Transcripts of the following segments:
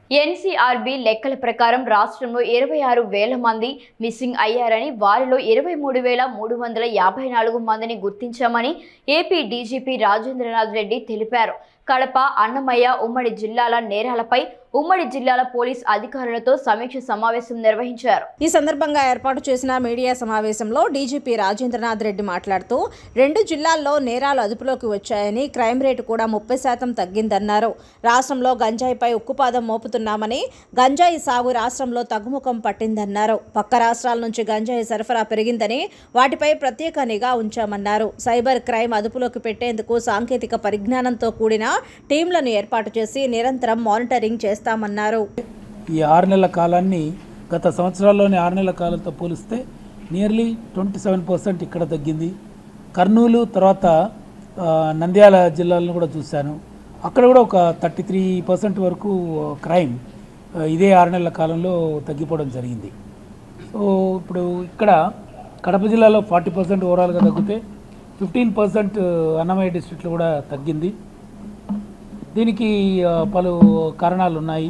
NCRB లెక్కల ప్రకారం రాష్ట్రంలో ఇరవై ఆరు వేల మంది మిస్సింగ్ అయ్యారని వారిలో ఇరవై మూడు వేల మూడు వందల యాభై నాలుగు మందిని గుర్తించామని ఏపీ డీజీపీ రాజేంద్రనాథ్ రెడ్డి తెలిపారు కడప అన్నమయ్య ఉమ్మడి జిల్లాల నేరాలపై ఉమ్మడి జిల్లాల పోలీస్ అధికారులతో సమీక్ష సమావేశం నిర్వహించారు ఈ సందర్భంగా ఏర్పాటు చేసిన మీడియా సమావేశంలో డీజీపీ రాజేంద్రనాథ్ రెడ్డి మాట్లాడుతూ రెండు జిల్లాల్లో నేరాలు అదుపులోకి వచ్చాయని క్రైమ్ రేటు కూడా ముప్పై శాతం తగ్గిందన్నారు రాష్ట్రంలో గంజాయిపై ఉక్కుపాదం మోపుతున్నామని గంజాయి సాగు రాష్ట్రంలో తగ్గుముఖం పట్టిందన్నారు పక్క రాష్ట్రాల నుంచి గంజాయి సరఫరా పెరిగిందని వాటిపై ప్రత్యేక నిఘా ఉంచామన్నారు సైబర్ క్రైమ్ అదుపులోకి పెట్టేందుకు సాంకేతిక పరిజ్ఞానంతో కూడిన టీంలను ఏర్పాటు చేసి నిరంతరం మానిటరింగ్ చేస్తామన్నారు ఈ ఆరు నెలల కాలాన్ని గత సంవత్సరాల్లోని ఆరు నెలల కాలంతో పోలిస్తే నియర్లీ ట్వంటీ సెవెన్ పర్సెంట్ ఇక్కడ తగ్గింది కర్నూలు తర్వాత ఆ, నంద్యాల జిల్లాలను కూడా చూశాను అక్కడ కూడా ఒక థర్టీ త్రీ పర్సెంట్ వరకు క్రైమ్ ఆ, ఇదే ఆరు నెలల కాలంలో తగ్గిపోవడం జరిగింది సో ఇప్పుడు ఇక్కడ కడప జిల్లాలో ఫార్టీ పర్సెంట్ ఓవరాల్గా తగ్గితే ఫిఫ్టీన్ పర్సెంట్ అన్నమయ్య డిస్ట్రిక్ట్లో కూడా తగ్గింది దీనికి ఆ, పలు కారణాలు ఉన్నాయి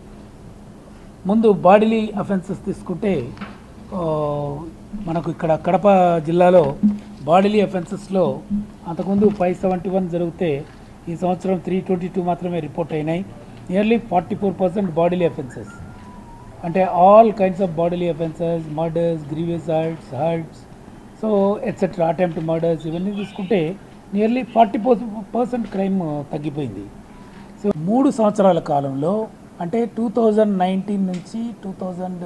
ముందు బాడీలీ అఫెన్సెస్ తీసుకుంటే ఆ, మనకు ఇక్కడ కడప జిల్లాలో బాడీలీ అఫెన్సెస్లో అంతకుముందు ఫైవ్ సెవెంటీ వన్ జరిగితే ఈ సంవత్సరం త్రీ ట్వంటీ టూ మాత్రమే రిపోర్ట్ అయినాయి nearly forty four percent bodily offences అంటే all kinds of bodily offences murders grievous hurts hurts so etcetera attempt murders ఇవన్నీ తీసుకుంటే నియర్లీ ఫార్టీ పర్సెంట్ క్రైమ్ తగ్గిపోయింది సో మూడు సంవత్సరాల కాలంలో అంటే టూ థౌజండ్ నైన్టీన్ నుంచి టూ థౌజండ్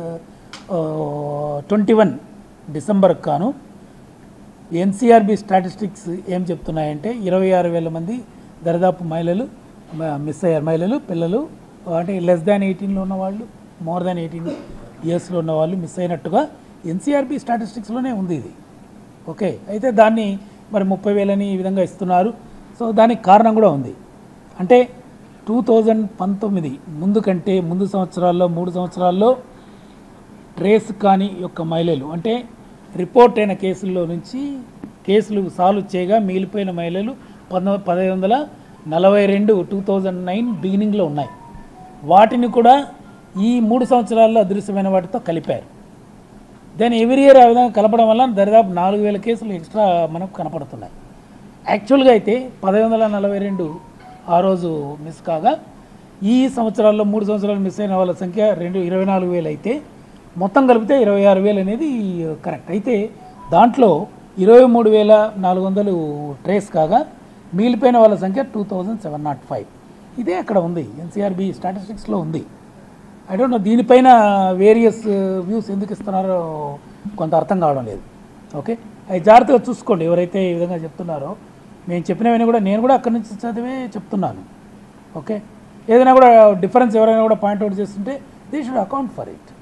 ట్వంటీ వన్ డిసెంబర్కి కాను ఎన్సీఆర్బి స్టాటిస్టిక్స్ ఏం చెప్తున్నాయంటే ఇరవై ఆరు వేల మంది దరిదాపు మహిళలు మ- మిస్ అయ్యారు మహిళలు పిల్లలు అంటే లెస్ దాన్ ఎయిటీన్లో ఉన్న వాళ్ళు మోర్ దాన్ ఎయిటీన్ ఇయర్స్లో ఉన్న వాళ్ళు మిస్ అయినట్టుగా ఎన్సీఆర్బి స్టాటిస్టిక్స్లోనే ఉంది ఇది ఓకే అయితే దాన్ని మరి ముప్పై వేలని ఈ విధంగా ఇస్తున్నారు సో దానికి కారణం కూడా ఉంది అంటే టూ థౌజండ్ పంతొమ్మిది ముందు కంటే ముందు సంవత్సరాల్లో మూడు సంవత్సరాల్లో ట్రేస్ కాని యొక్క మహిళలు అంటే రిపోర్ట్ అయిన కేసుల్లో నుంచి కేసులు సాల్వ్ చేయగా మిగిలిపోయిన మహిళలు పంతొమ్మిది పదహైదు వందల నలభై రెండు టూ థౌజండ్ నైన్ బిగినింగ్లో ఉన్నాయి వాటిని కూడా ఈ మూడు సంవత్సరాల్లో అదృశ్యమైన వాటితో కలిపారు దెన్ ఎవ్రీ ఇయర్ ఆ విధంగా కలపడం వల్ల దరిదాపు నాలుగు వేల కేసులు ఎక్స్ట్రా మనకు కనపడుతున్నాయి యాక్చువల్గా అయితే పదహైదు వందల నలభై రెండు ఆ రోజు మిస్ కాగా ఈ సంవత్సరాల్లో మూడు సంవత్సరాలు మిస్ అయిన వాళ్ళ సంఖ్య రెండు ఇరవై నాలుగు వేలు అయితే మొత్తం కలిపితే ఇరవై ఆరు వేలు అనేది కరెక్ట్ అయితే దాంట్లో ఇరవై మూడు వేల నాలుగు వందలు ట్రేస్ కాగా మిగిలిపోయిన వాళ్ళ సంఖ్య two thousand seven naught five ఇదే అక్కడ ఉంది ఎన్సీఆర్బి స్టాటిస్టిక్స్లో ఉంది ఐ డోంట్ నో దీనిపైన వేరియస్ వ్యూస్ ఎందుకు ఇస్తున్నారో కొంత అర్థం కావడం లేదు ఓకే అవి జాగ్రత్తగా చూసుకోండి ఎవరైతే ఈ విధంగా చెప్తున్నారో మేము చెప్పినవన్నీ కూడా నేను కూడా అక్కడి నుంచి చదివే చెప్తున్నాను ఓకే ఏదైనా కూడా డిఫరెన్స్ ఎవరైనా కూడా పాయింట్అవుట్ చేస్తుంటే they should account for it